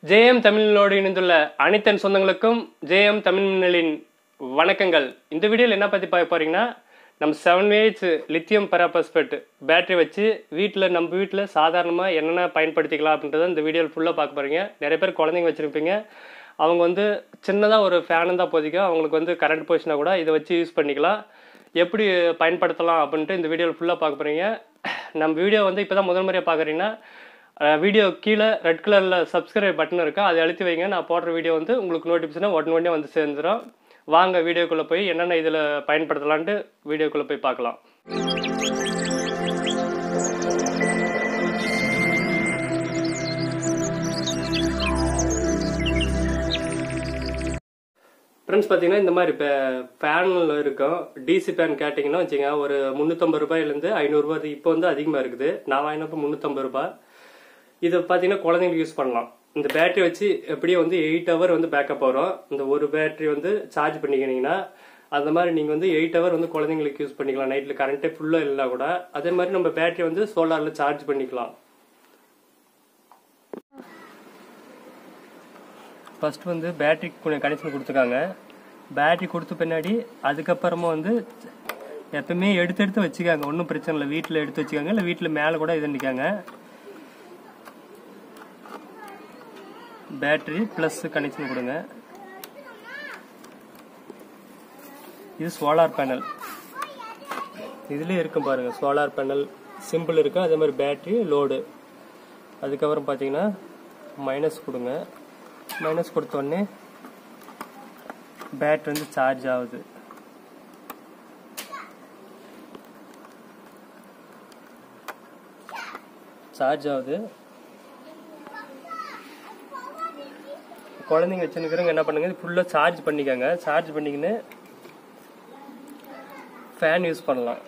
JM தமிழோடு இணைந்துள்ள அனைத்தன் சொந்தங்களுக்கும் ஜேஎம் தமிழ் மின்னலின் வணக்கங்கள் இந்த வீடியோவில் என்ன பற்றி பார்க்க போறீங்கன்னா நம்ம seven A H lithium ferrophosphate battery வச்சு வீட்டில் நம்ம வீட்டில் சாதாரணமாக என்னென்ன பயன்படுத்திக்கலாம் அப்படின்றத இந்த வீடியோவில் ஃபுல்லாக பார்க்க போகிறீங்க நிறைய பேர் குழந்தைங்க வச்சுருப்பீங்க அவங்க வந்து சின்னதாக ஒரு ஃபேனு தான் போதிக்கும் அவங்களுக்கு வந்து கரண்ட் போச்சுன்னா கூட இதை வச்சு யூஸ் பண்ணிக்கலாம் எப்படி பயன்படுத்தலாம் அப்படின்ட்டு இந்த வீடியோவில் ஃபுல்லாக பார்க்க போகிறீங்க நம்ம வீடியோ வந்து இப்போ தான் முதல் முறையாக பார்க்குறீங்கன்னா வீடியோ கீழே ரெட் கலரில் சப்ஸ்கிரைப் பட்டன் இருக்கா அதை அழுத்தி வைங்க நான் போடுற வீடியோ வந்து உங்களுக்கு நோட்டிஃபிகேஷன் உடனே உடனே வந்து சேர்ந்துடும் வாங்க வீடியோக்குள்ளே போய் என்னென்ன இதில் பயன்படுத்தலான்ட்டு வீடியோக்குள்ளே போய் பார்க்கலாம் ஃப்ரெண்ட்ஸ் பார்த்தீங்கன்னா இந்த மாதிரி இப்போ ஃபேனில் இருக்கும் டிசி ஃபேன் கேட்டிங்கன்னா வச்சுங்க ஒரு முந்நூற்றம்பது ரூபாயிலேருந்து ஐநூறுரூவா இப்போ வந்து அதிகமாக இருக்குது நான் வாங்கினப்போ முந்நூற்றம்பது ரூபாய் இது பார்த்தீங்கன்னா குழந்தைங்களுக்கு யூஸ் பண்ணலாம் இந்த பேட்டரி வச்சு எப்படியும் வந்து எயிட் ஹவர் வந்து பேக்கப் வரும் இந்த ஒரு பேட்டரி வந்து சார்ஜ் பண்ணிக்கினீங்கன்னா அந்த மாதிரி நீங்கள் வந்து எயிட் ஹவர் வந்து குழந்தைங்களுக்கு யூஸ் பண்ணிக்கலாம் நைட்டில் கரண்ட்டே ஃபுல்லாக இல்லை கூட அதே மாதிரி நம்ம பேட்டரி வந்து சோலாரில் சார்ஜ் பண்ணிக்கலாம் ஃபர்ஸ்ட் வந்து பேட்டரி கனெக்ஷன் கொடுத்துருக்காங்க பேட்டரி கொடுத்த பின்னாடி அதுக்கப்புறமா வந்து எப்பவுமே எடுத்து எடுத்து வச்சுக்காங்க ஒன்றும் பிரச்சனை இல்லை வீட்டில் எடுத்து வச்சுக்காங்க இல்லை வீட்டில் மேலே கூட இது நிற்காங்க பேட்டரி ப்ளஸ் கனெக்ஷன் கொடுங்க இது சோலார் பேனல் இதுலேயே இருக்கும் பாருங்க சோலார் பேனல் சிம்பிள் இருக்கு அதே மாதிரி பேட்டரி லோடு அதுக்கப்புறம் பார்த்தீங்கன்னா மைனஸ் கொடுங்க மைனஸ் கொடுத்தோடனே பேட்டரி வந்து சார்ஜ் ஆகுது சார்ஜ் ஆகுது குழந்தைங்க வச்சுருக்கிறவங்க என்ன பண்ணுங்க ஃபுல்லாக சார்ஜ் பண்ணிக்கோங்க சார்ஜ் பண்ணிக்கின்னு ஃபேன் யூஸ் பண்ணலாம்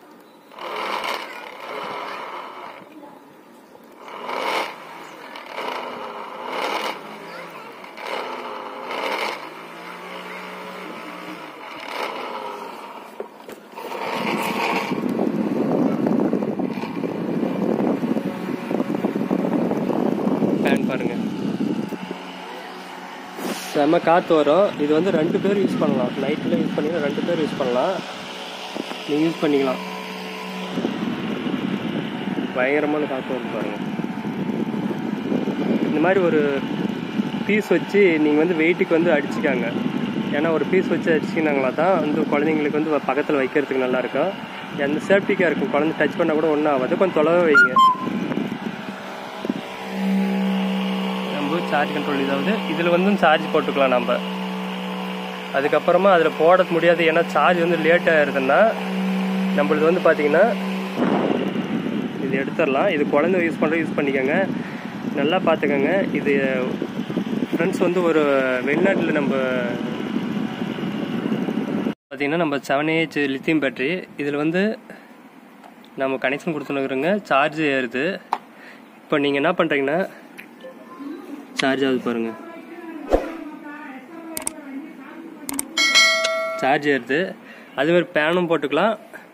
ஃபேன் பாருங்க செம்ம காற்று வரும் இது வந்து ரெண்டு பேர் யூஸ் பண்ணலாம் நைட்டில் யூஸ் பண்ணிங்கன்னா ரெண்டு பேர் யூஸ் பண்ணலாம் நீங்கள் யூஸ் பண்ணிக்கலாம் பயங்கரமான காற்று வரும் பாருங்க இந்த மாதிரி ஒரு பீஸ் வச்சு நீங்கள் வந்து வெயிட்டுக்கு வந்து அடிச்சுக்காங்க ஏன்னா ஒரு பீஸ் வச்சு அடிச்சிக்கினாங்களா தான் வந்து குழந்தைங்களுக்கு வந்து பக்கத்தில் வைக்கிறதுக்கு நல்லா இருக்கும் எந்த சேஃப்டிக்காக இருக்கும் குழந்தை டச் பண்ணால் கூட ஒன்றும் ஆகாது கொஞ்சம் தொலைவே வைங்க நம்ம சார்ஜ் கண்ட்ரோல் இதாவது இதில் வந்து சார்ஜ் போட்டுக்கலாம் நம்ம அதுக்கப்புறமா அதில் போட முடியாது ஏன்னா சார்ஜ் வந்து லேட் ஆயிருதுன்னா நம்மளது வந்து பார்த்தீங்கன்னா இது எடுத்துடலாம் இது குழந்தை யூஸ் பண்ணுற யூஸ் பண்ணிக்கோங்க நல்லா பார்த்துக்கோங்க இது ஃப்ரெண்ட்ஸ் வந்து ஒரு வெளிநாட்டில் நம்ம பார்த்தீங்கன்னா நம்ம செவன் ஏஹெச் லித்தியம் பேட்டரி இதில் வந்து நம்ம கனெக்ஷன் கொடுத்துனுக்குறோங்க சார்ஜ் ஏறுது இப்போ நீங்கள் என்ன பண்ணுறீங்கன்னா சார்ஜ் ஆகுது பாருங்க சார்ஜ் ஏறுது அது மாதிரி பேனும் போட்டுக்கலாம்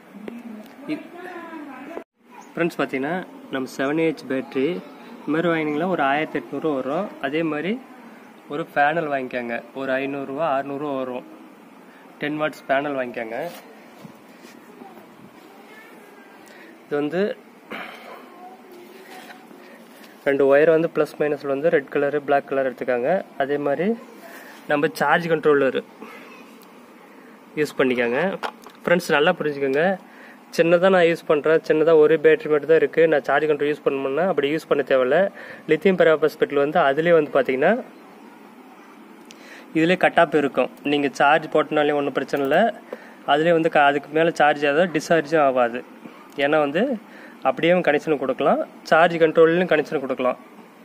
ஃப்ரெண்ட்ஸ் பார்த்தீங்கன்னா நம்ம செவன் ஏஹெச் பேட்ரி இது மாதிரி வாங்கினீங்களா ஒரு ஆயிரத்தி எட்நூறுவா வரும் அதே மாதிரி ஒரு பேனல் வாங்கிக்கோங்க ஒரு ஐநூறுரூவா அறநூறுவா வரும் டென் வாட்ஸ் பேனல் வாங்கிக்கோங்க இது வந்து ரெண்டு ஒயர் வந்து ப்ளஸ் மைனஸில் வந்து ரெட் கலரு பிளாக் கலர் எடுத்துக்காங்க அதே மாதிரி நம்ம சார்ஜ் கண்ட்ரோலர் யூஸ் பண்ணிக்கோங்க ஃப்ரெண்ட்ஸ் நல்லா புரிஞ்சுக்கோங்க சின்னதாக நான் யூஸ் பண்ணுறேன் சின்னதாக ஒரு பேட்டரி மட்டும் தான் இருக்குது நான் சார்ஜ் கண்ட்ரோல் யூஸ் பண்ணணும்னா அப்படி யூஸ் பண்ண தேவையில்ல லித்தியம் பெராபஸ்பெட்டில் வந்து அதுலேயே வந்து பார்த்தீங்கன்னா இதிலே கட்டாப் இருக்கும் நீங்கள் சார்ஜ் போட்டனாலே ஒன்றும் பிரச்சனை இல்லை அதுலேயே வந்து அதுக்கு மேலே சார்ஜ் ஆகாது டிஸ்சார்ஜும் ஆகாது ஏன்னா வந்து அப்படியே கனெக்ஷன் கொடுக்கலாம் சார்ஜ் கண்ட்ரோல்லையும் கனெக்ஷன் கொடுக்கலாம்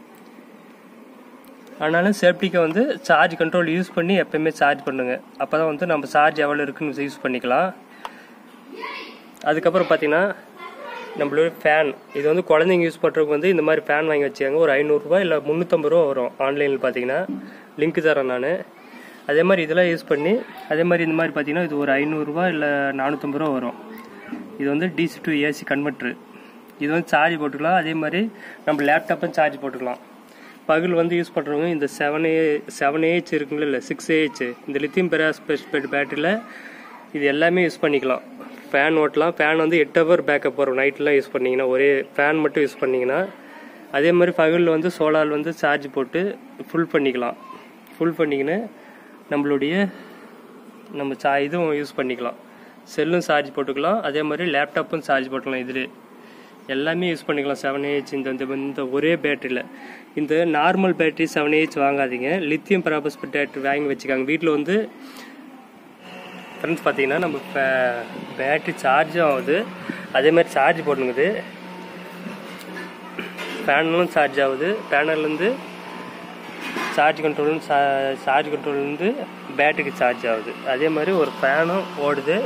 ஆனாலும் சேஃப்டிக்கு வந்து சார்ஜ் கண்ட்ரோல் யூஸ் பண்ணி எப்பயுமே சார்ஜ் பண்ணுங்க அப்போ தான் வந்து நம்ம சார்ஜ் எவ்வளோ இருக்குன்னு யூஸ் பண்ணிக்கலாம் அதுக்கப்புறம் பார்த்தீங்கன்னா நம்மளோட ஃபேன் இது வந்து குழந்தைங்க யூஸ் பண்ணுறதுக்கு வந்து இந்த மாதிரி ஃபேன் வாங்கி வச்சுக்காங்க ஒரு ஐநூறுரூவா இல்லை முந்நூற்றம்பது ரூபா வரும் ஆன்லைனில் பார்த்தீங்கன்னா லிங்க் தரேன் நான் அதே மாதிரி இதெல்லாம் யூஸ் பண்ணி அதே மாதிரி இந்த மாதிரி பார்த்தீங்கன்னா இது ஒரு ஐநூறுரூவா இல்லை நானூற்றம்பது ரூபா வரும் இது வந்து டிசி டு ஏசி கன்வெர்ட்ரு இது வந்து சார்ஜ் போட்டுக்கலாம் அதே மாதிரி நம்ம லேப்டாப்பும் சார்ஜ் போட்டுக்கலாம் பகல் வந்து யூஸ் பண்ணுறவங்க இந்த செவன் ஏ செவன் ஏஹெச் இருக்குங்களா இல்லை சிக்ஸ் ஏஹெச் இந்த லித்தியம் பெராஸ்பெட் பேட்டரியில் இது எல்லாமே யூஸ் பண்ணிக்கலாம் ஃபேன் ஓட்டலாம் ஃபேன் வந்து எட்டு ஹவர் பேக்கப் வரும் நைட்லாம் யூஸ் பண்ணிங்கன்னா ஒரே ஃபேன் மட்டும் யூஸ் பண்ணிங்கன்னா அதே மாதிரி பகலில் வந்து சோலார் வந்து சார்ஜ் போட்டு ஃபுல் பண்ணிக்கலாம் ஃபுல் பண்ணிக்கின்னு நம்மளுடைய நம்ம சா இதுவும் யூஸ் பண்ணிக்கலாம் செல்லும் சார்ஜ் போட்டுக்கலாம் அதே மாதிரி லேப்டாப்பும் சார்ஜ் போட்டுக்கலாம் இதில் எல்லாமே யூஸ் பண்ணிக்கலாம் செவன் ஏஹெச் இந்த இந்த இந்த ஒரே பேட்டரியில் இந்த நார்மல் பேட்டரி செவன் ஏஹெச் வாங்காதீங்க லித்தியம் பராபஸ் பேட்டரி வாங்கி வச்சுக்காங்க வீட்டில் வந்து ஃப்ரெண்ட்ஸ் பார்த்தீங்கன்னா நம்ம பேட்டரி சார்ஜும் ஆகுது அதே மாதிரி சார்ஜ் போட்டுங்குது ஃபேனும் சார்ஜ் ஆகுது பேனர்லேருந்து சார்ஜ் கண்ட்ரோல் சார்ஜ் கண்ட்ரோல்லேருந்து பேட்டரிக்கு சார்ஜ் ஆகுது அதே மாதிரி ஒரு ஃபேனும் ஓடுது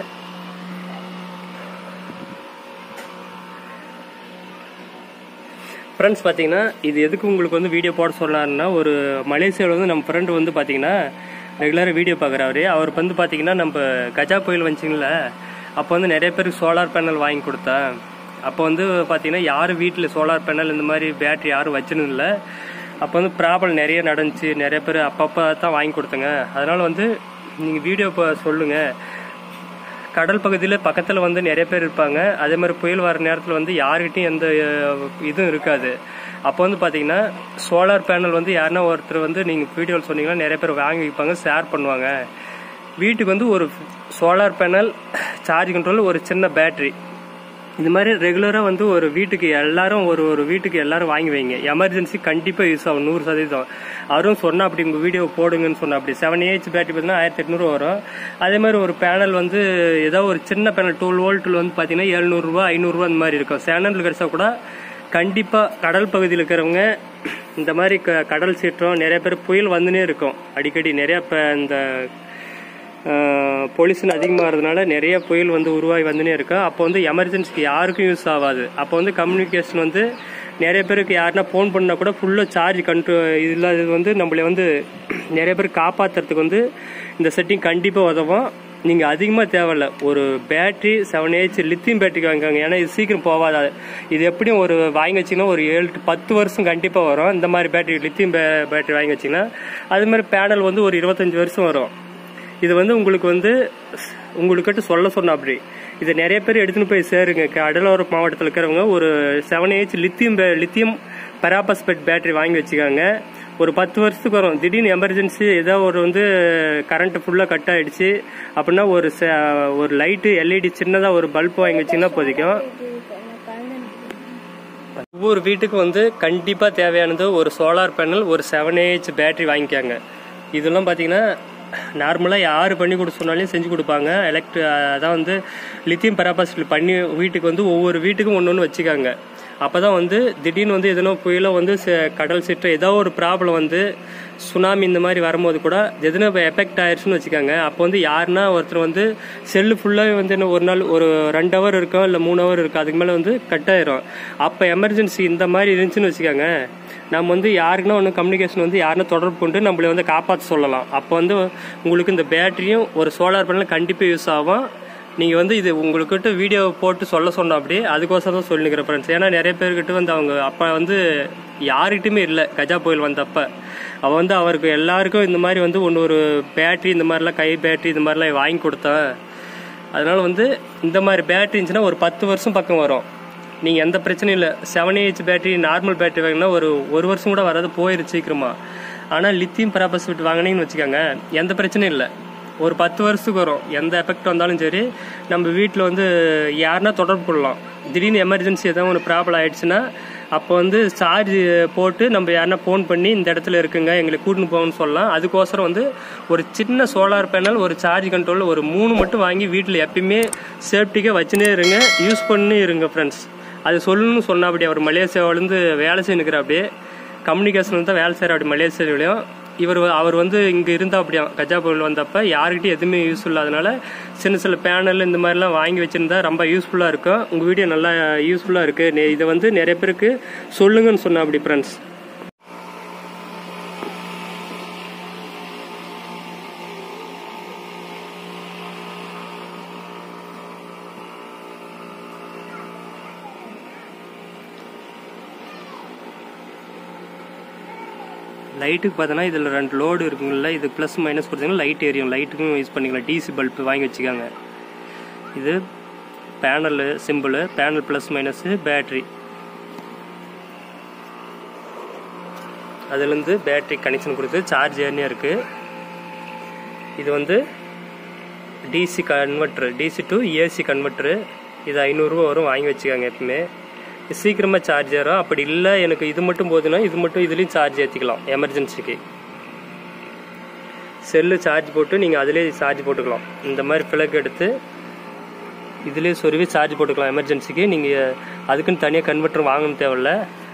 ஃப்ரெண்ட்ஸ் பார்த்தீங்கன்னா இது எதுக்கு உங்களுக்கு வந்து வீடியோ போட சொன்னாருன்னா ஒரு மலேசியாவில் வந்து நம்ம ஃப்ரெண்டு வந்து பார்த்தீங்கன்னா ரெகுலராக வீடியோ பார்க்குறாரு அவர் வந்து பார்த்தீங்கன்னா நம்ம கஜா புயல் வந்துச்சிங்கள அப்போ வந்து நிறைய பேருக்கு சோலார் பேனல் வாங்கி கொடுத்தேன் அப்போ வந்து பார்த்தீங்கன்னா யாரும் வீட்டில் சோலார் பேனல் இந்த மாதிரி பேட்டரி யாரும் வச்சுன்னு இல்லை அப்போ வந்து ப்ராப்ளம் நிறைய நடந்துச்சு நிறைய பேர் அப்பப்போ தான் வாங்கி கொடுத்தங்க அதனால் வந்து நீங்கள் வீடியோ இப்போ சொல்லுங்கள் கடல் பகுதியில் பக்கத்தில் வந்து நிறைய பேர் இருப்பாங்க அதே மாதிரி புயல் வர நேரத்தில் வந்து யாருக்கிட்டையும் எந்த அஹ், இதுவும் இருக்காது அப்போ வந்து பார்த்தீங்கன்னா சோலார் பேனல் வந்து யாருன்னா ஒருத்தர் வந்து நீங்கள் வீடியோவில் சொன்னீங்கன்னா நிறைய பேர் வாங்கி வைப்பாங்க ஷேர் பண்ணுவாங்க வீட்டுக்கு வந்து ஒரு சோலார் பேனல் சார்ஜ் கண்ட்ரோல் ஒரு சின்ன பேட்டரி இந்த மாதிரி ரெகுலராக வந்து ஒரு வீட்டுக்கு எல்லாரும் ஒரு ஒரு வீட்டுக்கு எல்லாரும் வாங்கி வைங்க எமர்ஜென்சி கண்டிப்பாக யூஸ் ஆகும் நூறு சதவீதம் அவரும் சொன்னா அப்படி உங்கள் வீடியோ போடுங்கன்னு சொன்னா அப்படி செவன் ஏஹெச் பேட்டரி பார்த்தீங்கன்னா ஆயிரத்தி எட்நூறு வரும் அதே மாதிரி ஒரு பேனல் வந்து ஏதோ ஒரு சின்ன பேனல் டுவெல் வோல்ட்டில் வந்து பார்த்தீங்கன்னா எழுநூறுபா ஐநூறுரூவா அந்த மாதிரி இருக்கும் சேனல் கிடைச்சா கூட கண்டிப்பாக கடல் பகுதியில் இருக்கிறவங்க இந்த மாதிரி க- கடல் சீற்றம் நிறைய பேர் புயல் வந்துனே இருக்கும் அடிக்கடி நிறைய இப்போ இந்த பொல்யூஷன் அதிகமாகிறதுனால நிறைய புயல் வந்து உருவாகி வந்துனே இருக்கு அப்போ வந்து எமர்ஜென்சிக்கு யாருக்கும் யூஸ் ஆகாது அப்போ வந்து கம்யூனிகேஷன் வந்து நிறைய பேருக்கு யாருன்னா ஃபோன் பண்ணால் கூட ஃபுல்லாக சார்ஜ் கண்ட்ரோ இல்லாதது வந்து நம்மளை வந்து நிறைய பேர் காப்பாற்றுறதுக்கு வந்து இந்த செட்டிங் கண்டிப்பாக உதவும் நீங்கள் அதிகமாக தேவையில்ல ஒரு பேட்டரி செவன் ஏஹெச் லித்தியம் பேட்டரிக்கு வாங்கிக்கோங்க ஏன்னா இது சீக்கிரம் போகாது இது எப்படியும் ஒரு வாங்கி வச்சிங்கன்னா ஒரு ஏழு to பத்து வருஷம் கண்டிப்பாக வரும் இந்த மாதிரி பேட்டரி லித்தியம் பேட்டரி வாங்கி வச்சிங்கன்னா அது மாதிரி பேனல் வந்து ஒரு இருபத்தஞ்சி வருஷம் வரும் இது வந்து உங்களுக்கு வந்து உங்களுக்கிட்ட சொல்ல சொன்ன அப்படி இது நிறைய பேர் எடுத்துன்னு போய் சேருங்க கடலோர மாவட்டத்தில் இருக்கிறவங்க ஒரு செவன் ஏஹெச் லித்தியம் பே- லித்தியம் பெராபஸ்பெட் பேட்டரி வாங்கி வச்சுக்காங்க ஒரு பத்து வருஷத்துக்கு வரும் திடீர்னு எமர்ஜென்சி ஏதோ ஒரு வந்து கரண்ட் ஃபுல்லாக கட் ஆயிடுச்சு அப்படின்னா ஒரு ச- ஒரு லைட்டு எல்இடி சின்னதாக ஒரு பல்ப் வாங்கி வச்சிங்கன்னா போதிக்கும் ஒவ்வொரு வீட்டுக்கு வந்து கண்டிப்பாக தேவையானது ஒரு சோலார் பேனல் ஒரு செவன் ஏஹெச் பேட்டரி வாங்கிக்காங்க இதெல்லாம் பார்த்தீங்கன்னா நார்மலாக யார் பண்ணி கொடுக்க சொன்னாலும் செஞ்சு கொடுப்பாங்க எலக்ட்ரி அதான் வந்து லித்தியம் பெராபாசிட்டில் பண்ணி வீட்டுக்கு வந்து ஒவ்வொரு வீட்டுக்கும் ஒன்று ஒன்று வச்சுக்காங்க அப்போ தான் வந்து திடீர்னு வந்து எதனோ புயலோ வந்து ச- கடல் சீற்றம் ஏதோ ஒரு ப்ராப்ளம் வந்து சுனாமி இந்த மாதிரி வரும்போது கூட எதுனா எஃபெக்ட் ஆயிடுச்சுன்னு வச்சுக்காங்க அப்போ வந்து யாருன்னா ஒருத்தர் வந்து செல்லு ஃபுல்லாகவே வந்து என்ன ஒரு நாள் ஒரு ரெண்டு ஹவர் இருக்கும் இல்லை மூணு ஹவர் இருக்கும் அதுக்கு மேலே வந்து கட் ஆயிரும் அப்போ எமர்ஜென்சி இந்த மாதிரி இருந்துச்சுன்னு வச்சுக்காங்க நம்ம வந்து யாருக்குன்னா ஒன்று கம்யூனிகேஷன் வந்து யாருன்னா தொடர்பு கொண்டு நம்மளை வந்து காப்பாற்ற சொல்லலாம் அப்போ வந்து உங்களுக்கு இந்த பேட்டரியும் ஒரு சோலார் பேனல் கண்டிப்பாக யூஸ் ஆகும் நீங்கள் வந்து இது உங்களுக்கிட்ட வீடியோ போட்டு சொல்ல சொன்னோம் அப்படி அதுக்கோசரம் தான் சொல்லிக்கிறேன் ஃப்ரெண்ட்ஸ் ஏன்னா நிறைய பேர்கிட்ட வந்து அவங்க அப்போ வந்து யாருக்கிட்டுமே இல்லை கஜா புயல் வந்தப்ப அவள் வந்து அவருக்கு எல்லாருக்கும் இந்த மாதிரி வந்து ஒன்று ஒரு பேட்டரி இந்த மாதிரிலாம் கை பேட்டரி இந்த மாதிரிலாம் வாங்கி கொடுத்தேன் அதனால வந்து இந்த மாதிரி பேட்டரி இருந்துச்சுன்னா ஒரு பத்து வருஷம் பக்கம் வரும் நீங்கள் எந்த பிரச்சனையும் இல்லை seven A H battery normal battery வாங்கினா ஒரு ஒரு வருஷம் கூட வராது போயிருச்சு சீக்கிரமா ஆனால் லித்தியம் பராபஸ்பிட் வாங்கினீங்கன்னு வச்சுக்கோங்க எந்த பிரச்சனையும் இல்லை ஒரு பத்து வருஷத்துக்கு வரும் எந்த எஃபெக்ட் வந்தாலும் சரி நம்ம வீட்டில் வந்து யாருன்னா தொடர்பு கொள்ளலாம் திடீர்னு எமர்ஜென்சி ஏதாவது ஒரு ப்ராப்ளம் ஆயிடுச்சுன்னா அப்போ வந்து சார்ஜ் போட்டு நம்ம யாருன்னா ஃபோன் பண்ணி இந்த இடத்துல இருக்குங்க எங்களை கூட்டின்னு போகணும்னு சொல்லலாம் அதுக்கோசரம் வந்து ஒரு சின்ன சோலார் பேனல் ஒரு சார்ஜ் கண்ட்ரோல் ஒரு மூணு மட்டும் வாங்கி வீட்டில் எப்பயுமே சேஃப்டிக்காக வச்சுனே இருங்க யூஸ் பண்ணி இருங்க ஃப்ரெண்ட்ஸ் அது சொல்லணும்னு சொன்னா அப்படி அவர் மலேசியாவிலேருந்து வேலை செய்யணுக்கிற அப்படியே கம்யூனிகேஷன் தான் வேலை செய்கிற அப்படி மலேசியாவிலையும் இவர் வ- அவர் வந்து இங்கே இருந்தா அப்படியா கஜா புயல் வந்தப்ப யாருக்கிட்டையும் எதுவுமே யூஸ் இல்லாதனால சின்ன சின்ன பேனல் இந்த மாதிரிலாம் வாங்கி வச்சிருந்தா ரொம்ப யூஸ்ஃபுல்லாக இருக்கும் உங்கள் வீடியோ நல்லா யூஸ்ஃபுல்லாக இருக்குது இதை வந்து நிறைய பேருக்கு சொல்லுங்கன்னு சொன்னா அப்படி ஃப்ரெண்ட்ஸ் லைட்டுக்கு பார்த்தோன்னா இதில் ரெண்டு லோடு இருக்குங்கள இது ப்ளஸ் மைனஸ் கொடுத்தீங்கன்னா லைட் எரியும் லைட்டுக்கும் யூஸ் பண்ணிக்கலாம் டிசி பல்பு வாங்கி வச்சுக்காங்க இது panel simple panel plus minus battery அதுலேருந்து பேட்ரி கனெக்ஷன் கொடுத்து சார்ஜ் ஏர்னியாக இருக்குது இது வந்து DC converter DC to AC converter இது ஐநூறுரூவா வரும் வாங்கி வச்சுக்காங்க எப்பவுமே இது சீக்கிரமாக சார்ஜ் ஏறும் அப்படி இல்லை எனக்கு இது மட்டும் போதுன்னா இது மட்டும் இதுலேயும் சார்ஜ் ஏற்றிக்கலாம் எமர்ஜென்சிக்கு செல்லு சார்ஜ் போட்டு நீங்கள் அதிலே சார்ஜ் போட்டுக்கலாம் இந்த மாதிரி பிளக் எடுத்து இதுலேயே சொருவி சார்ஜ் போட்டுக்கலாம் எமர்ஜென்சிக்கு நீங்கள் அதுக்குன்னு தனியாக கன்வெர்ட்டர் வாங்கணும் தேவையில்ல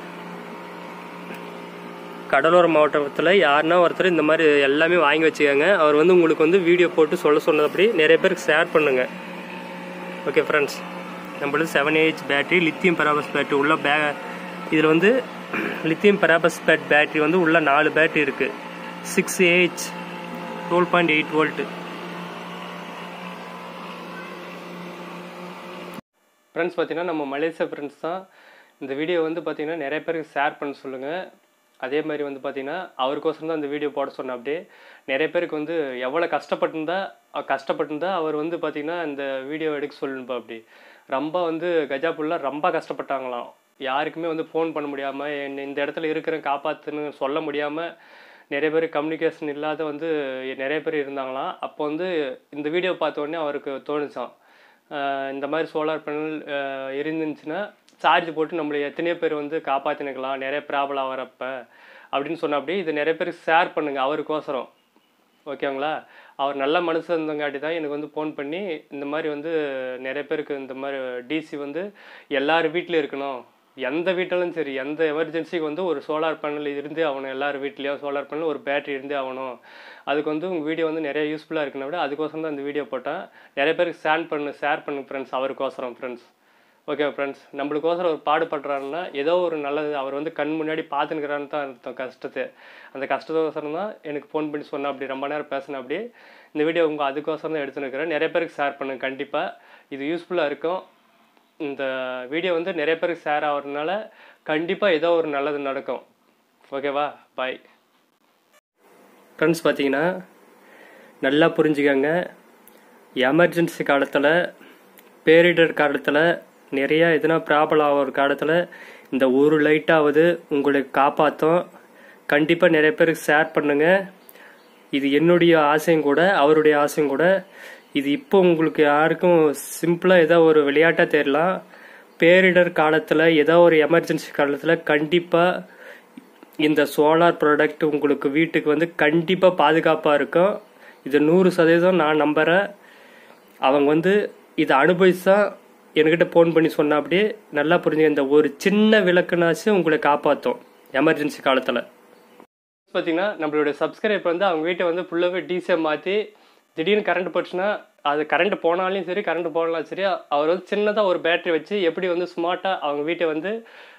கடலோர மாவட்டத்தில் யாருன்னா ஒருத்தர் இந்த மாதிரி எல்லாமே வாங்கி வச்சுக்கோங்க அவர் வந்து உங்களுக்கு வந்து வீடியோ போட்டு சொல்ல சொன்னது நிறைய பேருக்கு ஷேர் பண்ணுங்க ஓகே ஃப்ரெண்ட்ஸ் நம்மளது seven A H battery lithium ferrophosphate battery உள்ள பே இதில் வந்து லித்தியம் பெராபஸ் பேட் பேட்டரி வந்து உள்ள நாலு பேட்டரி இருக்குது six A H twelve point eight volt friends பார்த்தீங்கன்னா நம்ம மலேசியா ஃப்ரெண்ட்ஸ் தான் இந்த வீடியோ வந்து பார்த்தீங்கன்னா நிறைய பேருக்கு ஷேர் பண்ண சொல்லுங்கள் அதே மாதிரி வந்து பார்த்தீங்கன்னா அவருக்கோசரம் தான் இந்த வீடியோ போட சொன்னேன் அப்படியே நிறைய பேருக்கு வந்து எவ்வளோ கஷ்டப்பட்டிருந்தா கஷ்டப்பட்டிருந்தா அவர் வந்து பார்த்தீங்கன்னா இந்த வீடியோ எடுக்க சொல்லணுப்பா அப்படி ரொம்ப வந்து கஜா புல்லாம் ரொம்ப கஷ்டப்பட்டாங்களாம் யாருக்குமே வந்து ஃபோன் பண்ண முடியாமல் என்ன இந்த இடத்துல இருக்கிறேன் காப்பாற்றுன்னு சொல்ல முடியாமல் நிறைய பேர் கம்யூனிகேஷன் இல்லாத வந்து நிறைய பேர் இருந்தாங்களாம் அப்போ வந்து இந்த வீடியோ பார்த்த உடனே அவருக்கு தோணுச்சான் இந்த மாதிரி சோலார் பேனல் இருந்துச்சுன்னா சார்ஜ் போட்டு நம்மளை எத்தனையோ பேர் வந்து காப்பாற்றினுக்கலாம் நிறைய ப்ராப்ளம் ஆகிறப்ப அப்படின்னு சொன்ன அப்படியே இது நிறைய பேர் ஷேர் பண்ணுங்கள் அவருக்கோசரம் ஓகேங்களா அவர் நல்ல மனசு இருந்தங்காட்டி தான் எனக்கு வந்து ஃபோன் பண்ணி இந்த மாதிரி வந்து நிறைய பேருக்கு இந்த மாதிரி டிசி வந்து எல்லார் வீட்லேயும் இருக்கணும் எந்த வீட்டிலும் சரி எந்த எமர்ஜென்சிக்கு வந்து ஒரு சோலார் பேனல் இருந்தே ஆகணும் எல்லார் வீட்லேயும் சோலார் பேனல் ஒரு பேட்டரி இருந்தே ஆகணும் அதுக்கு வந்து உங்கள் வீடியோ வந்து நிறைய யூஸ்ஃபுல்லாக இருக்குன்னு விட அதுக்கோசரம் தான் இந்த வீடியோ போட்டேன் நிறைய பேருக்கு ஷேர் பண்ணு ஷேர் பண்ணு ஃப்ரெண்ட்ஸ் அவருக்கோசரம் ஃப்ரெண்ட்ஸ் ஓகே ஃப்ரெண்ட்ஸ் நம்மளுக்கோசரம் ஒரு பாடுபடுறாருன்னா ஏதோ ஒரு நல்லது அவர் வந்து கண் முன்னாடி பார்த்துனுக்கிறான்னு தான் அர்த்தம் கஷ்டத்தை அந்த கஷ்டத்தோசரம் தான் எனக்கு ஃபோன் பண்ணி சொன்னேன் அப்படி ரொம்ப நேரம் பேசினேன் அப்படி இந்த வீடியோ உங்கள் அதுக்கோசரம் தான் எடுத்துனுக்கிறேன் நிறைய பேருக்கு ஷேர் பண்ணுங்க கண்டிப்பாக இது யூஸ்ஃபுல்லாக இருக்கும் இந்த வீடியோ வந்து நிறைய பேருக்கு ஷேர் ஆகிறதுனால கண்டிப்பாக ஏதோ ஒரு நல்லது நடக்கும் ஓகேவா பாய் ஃப்ரெண்ட்ஸ் பார்த்தீங்கன்னா நல்லா புரிஞ்சுக்கங்க எமர்ஜென்சி காலத்தில் பேரிடர் காலத்தில் நிறையா எதுனா ப்ராப்ளம் ஆகிற காலத்தில் இந்த ஒரு லைட்டாவது உங்களை காப்பாற்றும் கண்டிப்பாக நிறைய பேருக்கு ஷேர் பண்ணுங்கள் இது என்னுடைய ஆசையும் கூட அவருடைய ஆசையும் கூட இது இப்போ உங்களுக்கு யாருக்கும் சிம்பிளாக ஏதோ ஒரு விளையாட்டாக தெரியலாம் பேரிடர் காலத்தில் ஏதோ ஒரு எமர்ஜென்சி காலத்தில் கண்டிப்பாக இந்த சோலார் ப்ராடக்ட் உங்களுக்கு வீட்டுக்கு வந்து கண்டிப்பாக பாதுகாப்பாக இருக்கும் இது நூறு சதவீதம் நான் நம்புகிறேன் அவங்க வந்து இதை அனுபவிச்சு தான் என்கிட்ட ஃபோன் பண்ணி சொன்னா அப்படியே நல்லா புரிஞ்சுங்க இந்த ஒரு சின்ன விளக்குனாச்சும் உங்களை காப்பாற்றும் எமர்ஜென்சி காலத்தில் பார்த்தீங்கன்னா நம்மளுடைய சப்ஸ்கிரைப் வந்து அவங்க வீட்டை வந்து ஃபுல்லாகவே டிசியை மாற்றி திடீர்னு கரண்ட் போச்சுன்னா அது கரண்ட் போனாலும் சரி கரண்ட் போனாலும் சரி அவர் வந்து சின்னதாக ஒரு பேட்டரி வச்சு எப்படி வந்து ஸ்மார்ட்டாக அவங்க வீட்டை வந்து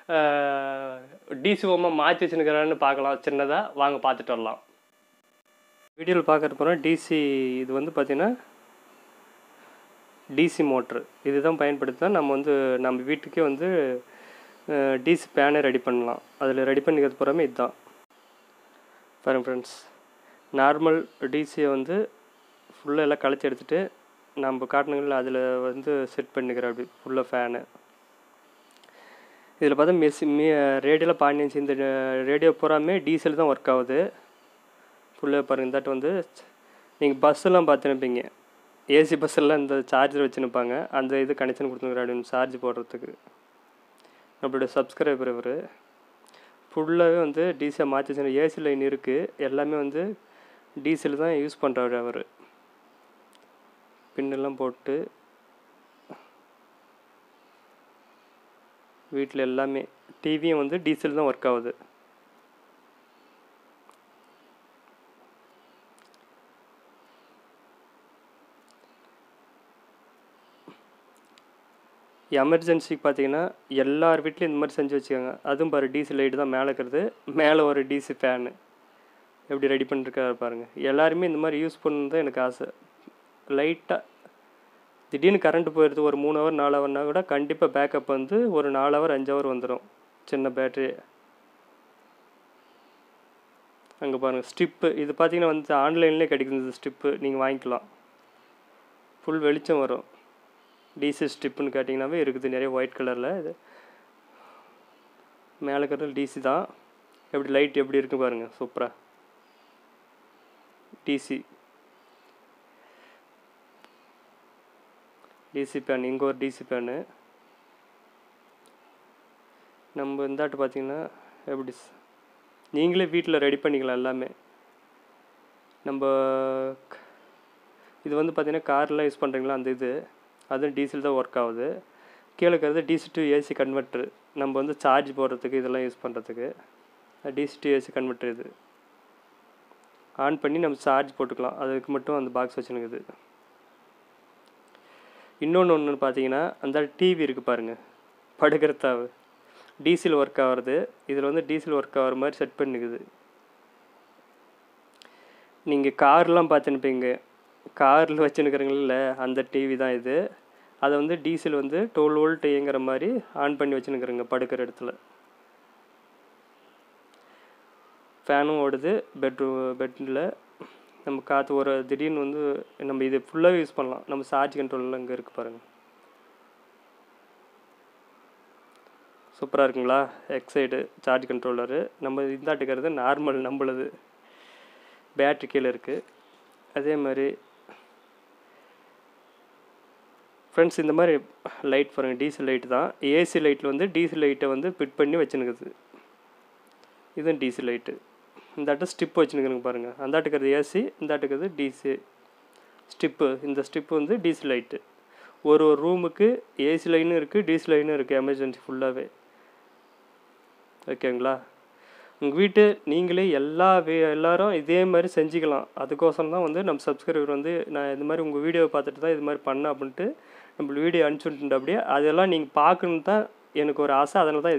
டிசி ஓமாக மாற்றி வச்சுருக்கிறான்னு பார்க்கலாம் சின்னதாக வாங்க பார்த்துட்டு வரலாம் வீடியோவில் பார்க்குற போகிறோம் டிசி இது வந்து பார்த்திங்கன்னா டிசி மோட்ரு இதுதான் பயன்படுத்தி தான் நம்ம வந்து நம்ம வீட்டுக்கே வந்து டிசி பேனை ரெடி பண்ணலாம் அதில் ரெடி பண்ணிக்கிறது போகிறாமே இதுதான் பாருங்க ஃப்ரெண்ட்ஸ் நார்மல் டிசியை வந்து ஃபுல்லாக எல்லாம் கழிச்சு எடுத்துகிட்டு நம்ம காட்டணுங்கள அதில் வந்து செட் பண்ணிக்கிறேன் அப்படி ஃபுல்லாக ஃபேனு இதில் பார்த்தா மெஸ்ஸி மீ ரேடியோவில் பாண்டியன்ஸ் இந்த ரேடியோ பூராமே டீசல் தான் ஒர்க் ஆகுது ஃபுல்லாக பாருங்கள் இந்தாட்டு வந்து நீங்கள் பஸ்ஸெல்லாம் பார்த்துனுப்பீங்க ஏசி பஸ்ஸெல்லாம் இந்த சார்ஜர் வச்சுனுப்பாங்க அந்த இது கனெக்ஷன் கொடுத்துருக்குற அப்படின்னு சார்ஜ் போடுறதுக்கு நம்மளுடைய சப்ஸ்கிரைபர் இவர் ஃபுல்லாகவே வந்து டீசல் மாற்றி வச்சு ஏசி லைன் இருக்குது எல்லாமே வந்து டீசல் தான் யூஸ் பண்ணுறாரு அவர் பின்னெல்லாம் போட்டு வீட்டில் எல்லாமே டிவியும் வந்து டீசல் தான் ஒர்க் ஆகுது எமர்ஜென்சிக்கு பார்த்தீங்கன்னா எல்லார் வீட்லேயும் இந்த மாதிரி செஞ்சு வச்சுக்கோங்க அதுவும் பாரு டிசி லைட்டு தான் மேலே இருக்கிறது மேலே ஒரு டிசி ஃபேனு எப்படி ரெடி பண்ணிருக்காரு பாருங்கள் எல்லாருமே இந்த மாதிரி யூஸ் பண்ணணும் தான் எனக்கு ஆசை லைட்டாக திடீர்னு கரண்ட் போயிடுது ஒரு மூணு ஹவர் நாலு ஹவர்னா கூட கண்டிப்பாக பேக்கப் வந்து ஒரு நாலு ஹவர் அஞ்சு ஹவர் வந்துடும் சின்ன பேட்ரி அங்கே பாருங்கள் ஸ்ட்ரிப்பு இது பார்த்தீங்கன்னா வந்து ஆன்லைன்லேயே கிடைக்குது இந்த ஸ்ட்ரிப்பு நீங்கள் வாங்கிக்கலாம் ஃபுல் வெளிச்சம் வரும் டிசி ஸ்ட்ரிப்புன்னு கேட்டிங்கனாவே இருக்குது நிறைய ஒயிட் கலரில் இது மேலே இருக்கிறது டிசி தான் எப்படி லைட் எப்படி இருக்கு பாருங்கள் சூப்பராக டிசி டிசி பேன் இங்கே ஒரு டிசி பேனு நம்ம இந்தாட்டு பார்த்தீங்கன்னா எப்படி ஸ்- நீங்களே வீட்டில் ரெடி பண்ணிக்கலாம் எல்லாமே நம்ம க- இது வந்து பார்த்தீங்கன்னா கார்லாம் யூஸ் பண்ணுறீங்களா அந்த இது அதுவும் டீசல் தான் ஒர்க் ஆகுது கீழே இருக்கிறது டிசி டு ஏசி கன்வெர்ட்ரு நம்ம வந்து சார்ஜ் போடுறதுக்கு இதெல்லாம் யூஸ் பண்ணுறதுக்கு டிசி டு ஏசி கன்வெர்ட்ரு இது ஆன் பண்ணி நம்ம சார்ஜ் போட்டுக்கலாம் அதுக்கு மட்டும் அந்த பாக்ஸ் வச்சுனுக்குது இன்னொன்று ஒன்று பார்த்தீங்கன்னா அந்த டிவி இருக்குது பாருங்கள் படுக்கிற தாவு டீசல் ஒர்க் ஆகிறது இதில் வந்து டீசல் ஒர்க் ஆகிற மாதிரி செட் பண்ணிக்குது நீங்கள் கார்லாம் பார்த்துனுப்பீங்க காரில் வச்சுன்னுக்கிறீங்கள அந்த டிவி தான் இது அதை வந்து டீசல் வந்து டுவெல் வோல்ட் இயங்குற மாதிரி ஆன் பண்ணி வச்சுன்னுக்குறேங்க படுக்கிற இடத்துல ஃபேனும் ஓடுது பெட்ரூம் பெட்டில் நம்ம காற்று ஒரு திடீர்னு வந்து நம்ம இது ஃபுல்லாக யூஸ் பண்ணலாம் நம்ம சார்ஜ் கண்ட்ரோலில் இங்கே இருக்குது பாருங்கள் சூப்பராக இருக்குங்களா எக்ஸைடு சார்ஜ் கண்ட்ரோலரு நம்ம இந்தாட்டுக்கிறது நார்மல் நம்மளுது பேட்ரி கீழே இருக்குது அதே மாதிரி ஃப்ரெண்ட்ஸ் இந்த மாதிரி லைட் பாருங்கள் டீசல் லைட் தான் ஏசி லைட்டில் வந்து டீசல் லைட்டை வந்து ஃபிட் பண்ணி வச்சுனுக்குது இதுவும் டீசல் லைட்டு இந்த ஆட்டு ஸ்டிப் வச்சுனுக்குறங்க பாருங்கள் அந்த ஆட்டுக்கிறது ஏசி இந்த ஆட்டுக்கிறது டிசி ஸ்டிப்பு இந்த ஸ்டிப்பு வந்து டீசல் லைட்டு ஒரு ஒரு ரூமுக்கு ஏசி லைனும் இருக்குது டிசி லைனும் இருக்குது எமர்ஜென்சி ஃபுல்லாகவே ஓகேங்களா உங்கள் வீட்டு நீங்களே எல்லா வே- எல்லாரும் இதே மாதிரி செஞ்சுக்கலாம் அதுக்கோசரம் தான் வந்து நம்ம சப்ஸ்கிரைபர் வந்து நான் இது மாதிரி உங்கள் வீடியோவை பார்த்துட்டு தான் இது மாதிரி பண்ணேன் அப்படின்ட்டு நம்மளுக்கு வீடியோ அனுப்பிச்சுட்டு அப்படியே அதெல்லாம் நீங்கள் பார்க்கணுன்னு தான் எனக்கு ஒரு ஆசை அதனால தான் இது